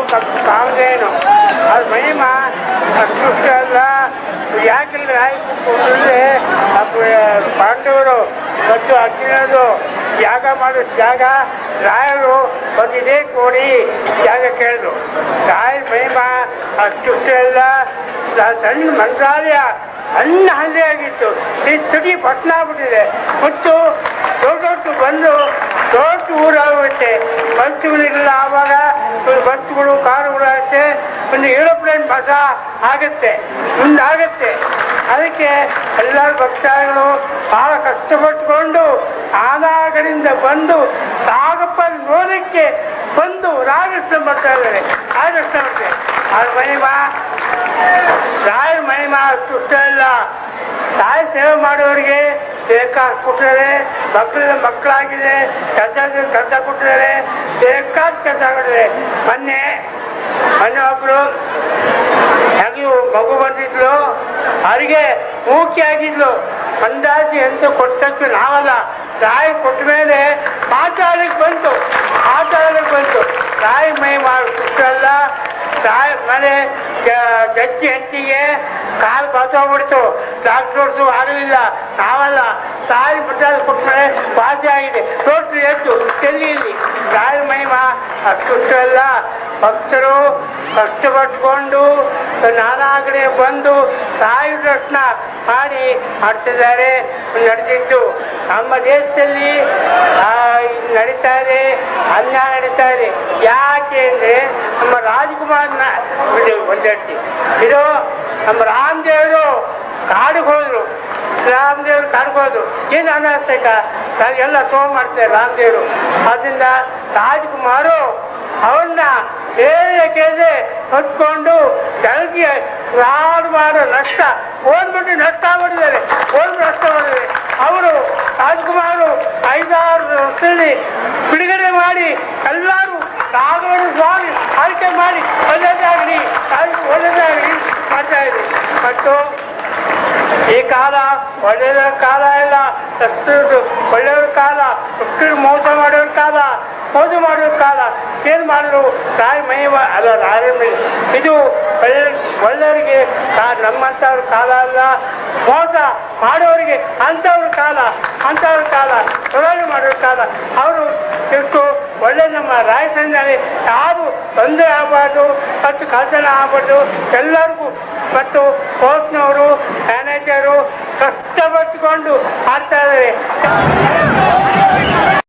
ಕಾಮಧೇನು ಅದು ಮಹಿಮ ಅಷ್ಟು ಅಲ್ಲ ಯಾಕೆಂದ್ರೆ ಆಯ್ತು ಪಾಂಡವರು ಮತ್ತು ಅರ್ಜುನರು ಯಾಗ ಮಾಡೋ ಜಾಗ ರಾಯರು ಬಂದಿದೆ ಕೊಡಿ ಜಾಗ ಕೇಳಿದ್ರು ರಾಯ ಮಹಿಮ ಅಷ್ಟು ಅಲ್ಲ ಸ- ಸಣ್ಣ ಮಂತ್ರಾಲಯ ಸಣ್ಣ ಹಳ್ಳಿ ಆಗಿತ್ತು ಈ ತುಡಿ ಪಟ್ಟಣ ಆಗ್ಬಿಟ್ಟಿದೆ ಮತ್ತು ದೊಡ್ಡ ದೊಡ್ಡ ಬಂದು ದೊಡ್ಡ ಊರಾಗುತ್ತೆ ಬಸ್ಸುಗಳಿಲ್ಲ ಆವಾಗ ಬಸ್ಸುಗಳು ಕಾರುಗಳು ಆಗುತ್ತೆ ಒಂದು ಏರೋಪ್ಲೇನ್ ಬಸ ಆಗುತ್ತೆ ಮುಂದಾಗುತ್ತೆ ಅದಕ್ಕೆ ಎಲ್ಲ ಭಕ್ತಾದಿಗಳು ಬಹಳ ಕಷ್ಟಪಟ್ಟುಕೊಂಡು ಆನಾಗರಿಂದ ಬಂದು ಸಾಗಪ್ಪ ನೋಡಕ್ಕೆ ಬಂದು ರಾಗಸ್ಥ ಬರ್ತಾ ಇದ್ದಾರೆ ರಾಗಸ್ಥ ಬರ್ತಾರೆ ಅವ್ರ ಮಹಿಮಾ ರಾಯ ಮಹಿಮಾ ತುಷ್ಟ ಇಲ್ಲ ತಾಯಿ ಸೇವೆ ಮಾಡೋರಿಗೆ ಬೇಕಾದ ಕೊಟ್ಟಿದ್ದಾರೆ ಮಕ್ಕಳ ಮಕ್ಕಳಾಗಿದೆ ಕೆಲಸ ಕೆಲಸ ಕೊಟ್ಟಿದ್ದಾರೆ ಬೇಕಾದ ಕೆಲಸ ಕೊಟ್ಟಿದ್ದಾರೆ ಮೊನ್ನೆ ಮೊನ್ನೆ ಒಬ್ರು ಹೆಂಗು ಮಗು ಬಂದಿದ್ಲು ಅವರಿಗೆ ಮೂಕಿ ಆಗಿದ್ಲು ಅಂದಾಜು ಎಂತ ಕೊಟ್ಟದ್ದು ನಾವಲ್ಲ ತಾಯಿ ಕೊಟ್ಟ ಮೇಲೆ ಮಾತಾಡಲಿಕ್ಕೆ ಬಂತು ಮಾತಾಡಲಿಕ್ಕೆ ಬಂತು ತಾಯಿ ಮೈ ಮಾಡಿಲ್ಲ ತಾಯಿ ಮನೆ ಗಚ್ಚಿ ಹಂಚಿಗೆ ಕಾಲು ಬಸೋಗ್ಬಿಡ್ತು ಡಾಕ್ಟರ್ಸು ಆಗಲಿಲ್ಲ ನಾವಲ್ಲ ತಾಯಿ ಬಿಟ್ಟಾದ ಕೊಟ್ಟರೆ ವಾಸಿ ಆಗಿದೆ ನೋಡ್ರಿ ಎಷ್ಟು ಚೆಲ್ಲಿಯಲ್ಲಿ ತಾಯಿ ಮಹಿಮಾ ಅಷ್ಟು ಅಲ್ಲ ಭಕ್ತರು ಕಷ್ಟಪಟ್ಕೊಂಡು ನಾನಾ ಕಡೆ ಬಂದು ತಾಯಿ ದರ್ಶನ ಮಾಡಿ ಮಾಡ್ತಿದ್ದಾರೆ ನಡೆದಿದ್ದು ನಮ್ಮ ದೇಶದಲ್ಲಿ ಆ, ಇದು ನಡೀತಾ ಇದೆ ಅನ್ಯಾಯ ನಡೀತಾ ಇದೆ ಯಾಕೆ ಅಂದ್ರೆ ನಮ್ಮ ರಾಜ್ಕುಮಾರ್ನ ಒಂದೆಡ್ತಿ ಇದು ನಮ್ಮ ರಾಮದೇವರು ಕಾಡಿಗೆ ಹೋದ್ರು ರಾಮದೇವ್ರು ಕಾಡಿಗೆ ಹೋದ್ರು ಏನು ಅನಾಹುತ ಎಲ್ಲ ತಗೊಂಡ್ ಮಾಡ್ತಾರೆ ರಾಮದೇವರು ಅದರಿಂದ ರಾಜ್ಕುಮಾರು ಅವನ್ನ ಬೇರೆ ಕೇಳಿದೆ ಹೊತ್ಕೊಂಡು ಬೆಳಗ್ಗೆ ಯಾರು ಮಾಡೋ ನಷ್ಟ ಓದ್ಬಿಟ್ಟು ನಷ್ಟ ಮಾಡಿದ್ದಾರೆ ಓದ್ ನಷ್ಟ ಮಾಡಿದ್ದಾರೆ ಅವರು ರಾಜ್ಕುಮಾರು ಐದಾರು ವರ್ಷದಲ್ಲಿ ಬಿಡುಗಡೆ ಮಾಡಿ ಎಲ್ಲರೂ ರಾಘವೇಂದ್ರ ಸ್ವಾಮಿ ಆಯ್ಕೆ ಮಾಡಿ ಒಳ್ಳೆಯದಾಗಲಿ ಒಳ್ಳೆಯದಾಗಲಿ ಮಾಡ್ತಾ ಇದೆ ಮತ್ತು ಈ ಕಾಲ ಒಳ್ಳೆಯ ಕಾಲ ಇಲ್ಲ ಸತ್ತದ್ದು ಒಳ್ಳೆಯವ್ರ ಕಾಲ ಸತ್ತರು ಮೋಸ ಮಾಡೋರ ಕಾಲ ಮೋಸ ಮಾಡೋರ ಕಾಲ ಏನ್ ಮಾಡಿದ್ರು ತಾಯಿ ಮೈವ ಅಲ್ಲ ರಾಯ ಇದು ಒಳ್ಳೆ ಒಳ್ಳೆಯವರಿಗೆ ಕಾ- ನಮ್ಮಂಥವ್ರ ಕಾಲ ಅಲ್ಲ ಮೋಸ ಮಾಡೋರಿಗೆ ಅಂಥವ್ರ ಕಾಲ ಅಂಥವ್ರ ಕಾಲ ತೊಡಲು ಮಾಡೋರ ಕಾಲ ಅವರು ಎಷ್ಟು ಒಳ್ಳೆ ನಮ್ಮ ರಾಯಸಂದಲ್ಲಿ ಯಾರು ತೊಂದರೆ ಆಗಬಾರ್ದು ಮತ್ತು ಕಳ್ತನ ಆಗಬಾರ್ದು ಎಲ್ಲರಿಗೂ ಮತ್ತು ಕೋರ್ಟ್ನವರು ಮ್ಯಾನೇಜರು ಕಷ್ಟಪಟ್ಟುಕೊಂಡು ಆಡ್ತಾ ಇದ್ದಾರೆ